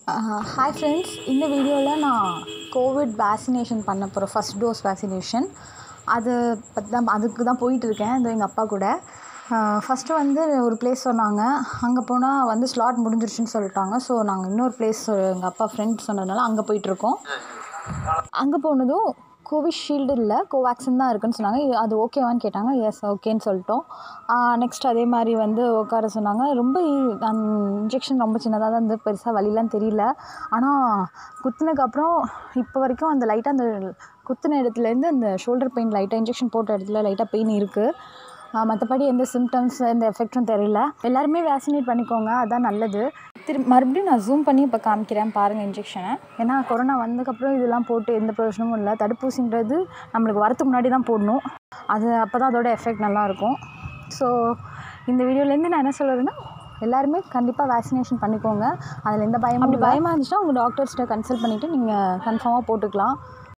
hi friends இந்த வீடியோவில் நான் கோவிட் வேக்சினேஷன் பண்ண போகிறேன் ஃபஸ்ட் டோஸ் வேக்சினேஷன் அது பற்றி தான் அதுக்கு தான் போயிட்டுருக்கேன் இந்த எங்கள் அப்பா கூட ஃபஸ்ட்டு வந்து ஒரு பிளேஸ் சொன்னாங்க அங்கே போனால் வந்து ஸ்லாட் முடிஞ்சிருச்சுன்னு சொல்லிட்டாங்க ஸோ நாங்கள் இன்னொரு பிளேஸ் எங்கள் அப்பா ஃப்ரெண்ட் சொன்னதுனால அங்கே போயிட்டுருக்கோம் அங்கே போனதும் கோவிஷீல்டு இல்லை கோவேக்சின் தான் இருக்குன்னு சொன்னாங்க இது- அது ஓகேவான்னு கேட்டாங்க எஸ் ஓகேன்னு சொல்லிட்டோம் நெக்ஸ்ட் அதே மாதிரி வந்து உட்கார சொன்னாங்க ரொம்ப இன்ஜெக்ஷன் ரொம்ப சின்னதாக தான் இருந்து பெருசாக வலிலாம் தெரியல ஆனால் குத்துனதுக்கப்புறம் இப்போ வரைக்கும் அந்த லைட்டாக அந்த குத்துன இடத்துலேருந்து அந்த ஷோல்டர் பெயின் லைட்டாக இன்ஜெக்ஷன் போட்ட இடத்துல லைட்டாக பெயின் இருக்குது மற்றபடி எந்த சிம்டம்ஸ் எந்த எஃபெக்ட்டும் தெரியல எல்லாருமே வேக்சினேட் பண்ணிக்கோங்க அதான் நல்லது திரு மறுபடியும் நான் ஜூம் பண்ணி இப்போ காமிக்கிறேன் பாருங்கள் இன்ஜெக்ஷனை ஏன்னா கொரோனா வந்ததுக்கப்புறம் இதெல்லாம் போட்டு எந்த பிரயோஜனமும் இல்லை தடுப்பூசின்றது நம்மளுக்கு வரத்துக்கு முன்னாடி தான் போடணும் அது அப்போ தான் அதோட எஃபெக்ட் நல்லாயிருக்கும் ஸோ இந்த வீடியோலேருந்து நான் என்ன சொல்கிறேன்னா எல்லாருமே கண்டிப்பாக வேக்சினேஷன் பண்ணிக்கோங்க அதில் எந்த பயமும் அப்படி பயமாக இருந்துச்சுன்னா உங்கள் டாக்டர்ஸ்கிட்ட கன்சல்ட் பண்ணிவிட்டு நீங்கள் கன்ஃபார்மாக போட்டுக்கலாம்